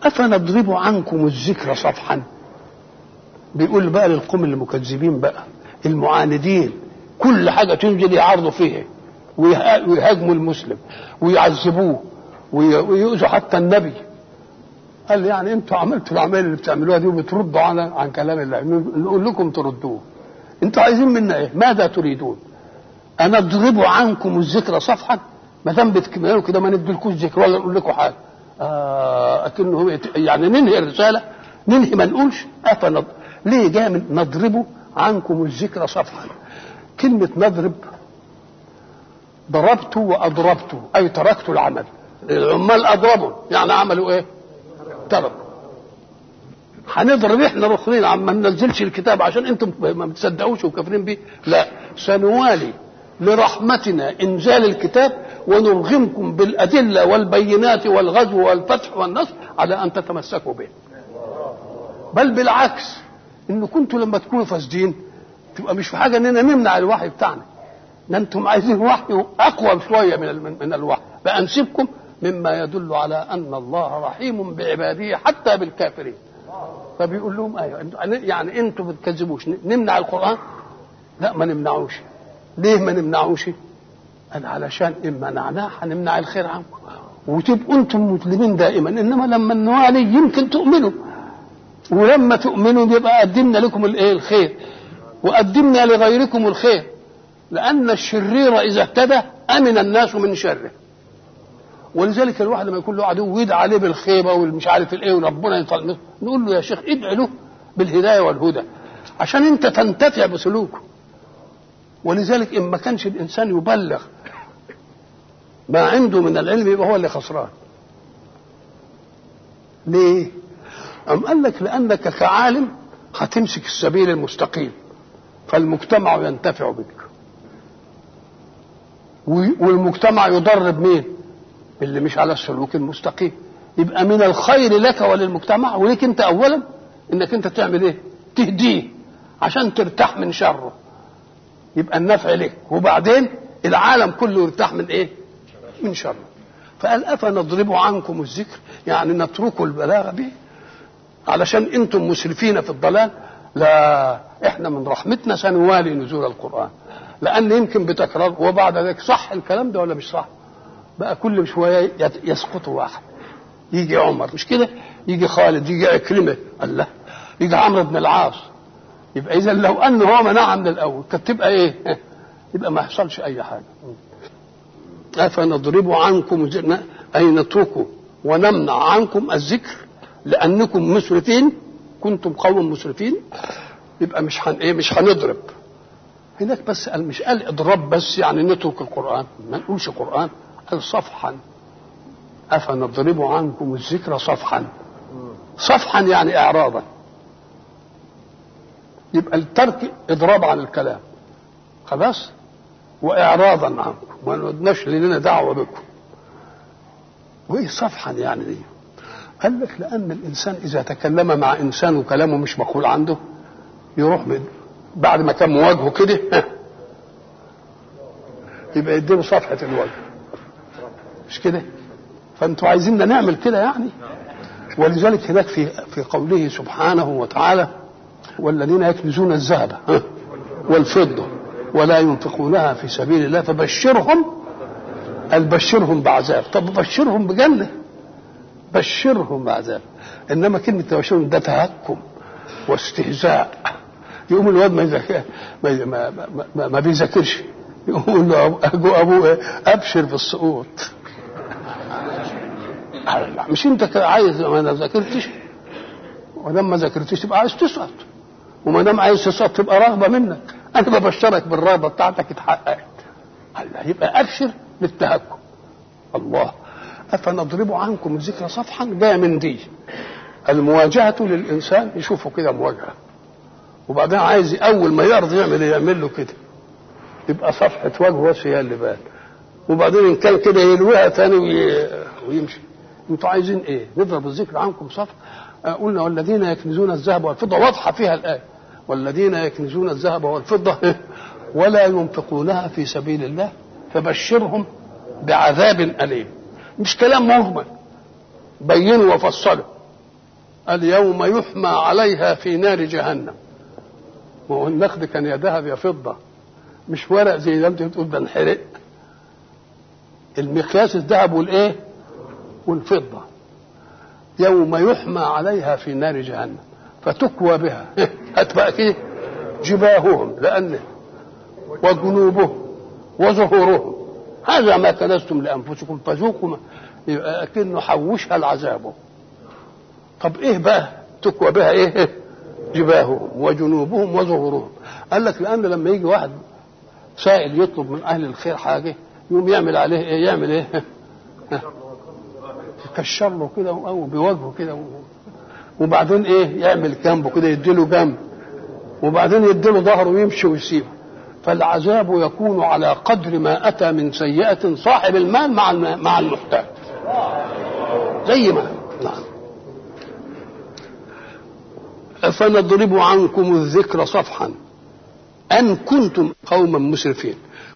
افنضرب عنكم الذكر صفحا بيقول بقى للقوم المكذبين بقى المعاندين كل حاجه تنزل يعارضوا فيها ويهاجموا المسلم ويعذبوه ويؤذوا حتى النبي قال يعني انتوا عملتوا الاعمال اللي بتعملوها دي وبتردوا عن عن كلام الله نقول لكم تردوه انتوا عايزين منا ايه ماذا تريدون انا اضرب عنكم الذكر صفحا ما دام بتكملوا كده ما نديلكوش ذكر ولا نقول لكم حاجه آه اكنه يعني ننهي الرساله ننهي ما نقولش افنض ليه جاء من نضرب عنكم الذكر صفحا كلمه نضرب ضربت واضربت اي تركت العمل العمال اضربوا يعني عملوا ايه تركوا هنضرب احنا الاخرين عم ما ننزلش الكتاب عشان انتم ما بتصدقوش وكافرين بيه لا سنوالي لرحمتنا انزال الكتاب ونرغمكم بالادله والبينات والغزو والفتح والنصر على ان تتمسكوا به بل بالعكس ان كنتوا لما تكونوا فاسدين تبقى مش في حاجه اننا نمنع الوحي بتاعنا ده انتم عايزين وحي اقوى شويه من من الوحي بانسبكم مما يدل على ان الله رحيم بعباده حتى بالكافرين فبيقول لهم ايوه يعني انتوا ما بتكذبوش نمنع القران لا ما نمنعوش ليه ما نمنعوش قال علشان ان منعناه هنمنع الخير عنكم وتبقوا انتم مسلمين دائما انما لما نوالي يمكن تؤمنوا ولما تؤمنوا يبقى قدمنا لكم الايه الخير وقدمنا لغيركم الخير لان الشرير اذا اهتدى امن الناس من شره ولذلك الواحد لما يكون له عدو ويدعى عليه بالخيبه والمش عارف الايه وربنا يطلع نقول له يا شيخ ادعي له بالهدايه والهدى عشان انت تنتفع بسلوكه ولذلك ان ما كانش الانسان يبلغ ما عنده من العلم يبقى هو اللي خسران ليه أم قال لك لأنك كعالم هتمسك السبيل المستقيم فالمجتمع ينتفع بك والمجتمع يضرب مين اللي مش على السلوك المستقيم يبقى من الخير لك وللمجتمع وليك انت اولا انك انت تعمل ايه تهديه عشان ترتاح من شره يبقى النفع لك وبعدين العالم كله يرتاح من ايه من شره فقال افنضرب عنكم الذكر يعني نتركوا البلاغه به علشان انتم مسرفين في الضلال لا احنا من رحمتنا سنوالي نزول القران لان يمكن بتكرار وبعد ذلك صح الكلام ده ولا مش صح بقى كل شويه يسقط واحد يجي عمر مش كده يجي خالد يجي عكرمه الله يجي عمرو بن العاص يبقى اذا لو ان هو منعها من الاول كانت تبقى ايه يبقى ما يحصلش اي حاجه افنضرب عنكم اي نتركه ونمنع عنكم الذكر لانكم مسرفين كنتم قوم مسرفين يبقى مش هن ايه مش هنضرب هناك بس قال مش قال اضرب بس يعني نترك القران ما نقولش قران قال صفحا افنضرب عنكم الذكر صفحا صفحا يعني اعراضا يبقى الترك اضراب عن الكلام خلاص واعراضا عنكم ما نودناش لنا دعوه بكم وايه صفحا يعني دي قال لك لان الانسان اذا تكلم مع انسان وكلامه مش مقبول عنده يروح بعد ما كان مواجهه كده يبقى يديله صفحه الوجه مش كده فانتوا عايزيننا نعمل كده يعني ولذلك هناك في في قوله سبحانه وتعالى والذين يكنزون الذهب والفضه ولا ينفقونها في سبيل الله فبشرهم البشرهم بعذاب طب بشرهم بجنه بشرهم بعذاب انما كلمه تبشرهم ده تهكم واستهزاء يقوم الواد ما يذاكر ما, ما, ما, ما بيذاكرش يقول له ابوه ابشر بالسقوط مش انت عايز ما انا ذاكرتش ولما ما ذاكرتش تبقى عايز تسقط وما دام عايز تسقط تبقى رغبه منك انا ببشرك بالرغبه بتاعتك اتحققت الله يبقى ابشر بالتهكم الله افنضرب عنكم الذكر صفحا جايه من دي المواجهه للانسان يشوفه كده مواجهه وبعدين عايز اول ما يرضى يعمل ايه يعمل له كده يبقى صفحه وجهه بس هي اللي بان وبعدين ان كان كده يلويها تاني ويمشي انتوا عايزين ايه نضرب الذكر عنكم صفحه قلنا والذين يكنزون الذهب والفضه واضحه فيها الايه والذين يكنزون الذهب والفضه ولا ينفقونها في سبيل الله فبشرهم بعذاب اليم مش كلام مهمل بينوا وفصلوا اليوم يحمى عليها في نار جهنم ما هو النقد كان يا ذهب يا فضه مش ورق زي ده انت بتقول ده انحرق المقياس الذهب والايه والفضه يوم يحمى عليها في نار جهنم فتكوى بها هات بقى كده جباههم لأن وجنوبهم وظهورهم هذا ما كنزتم لأنفسكم فذوقوا ما يبقى أكنه حوشها العذاب طب إيه بقى تكوى بها إيه جباههم وجنوبهم وظهورهم قال لك لأن لما يجي واحد سائل يطلب من أهل الخير حاجة يقوم يعمل عليه إيه يعمل إيه يكشر له كده او بوجهه كده وبعدين ايه يعمل جنبه كده يديله جنب وبعدين يديله ظهره ويمشي ويسيبه فالعذاب يكون على قدر ما اتى من سيئه صاحب المال مع مع المحتاج زي ما نعم فنضرب عنكم الذكر صفحا ان كنتم قوما مسرفين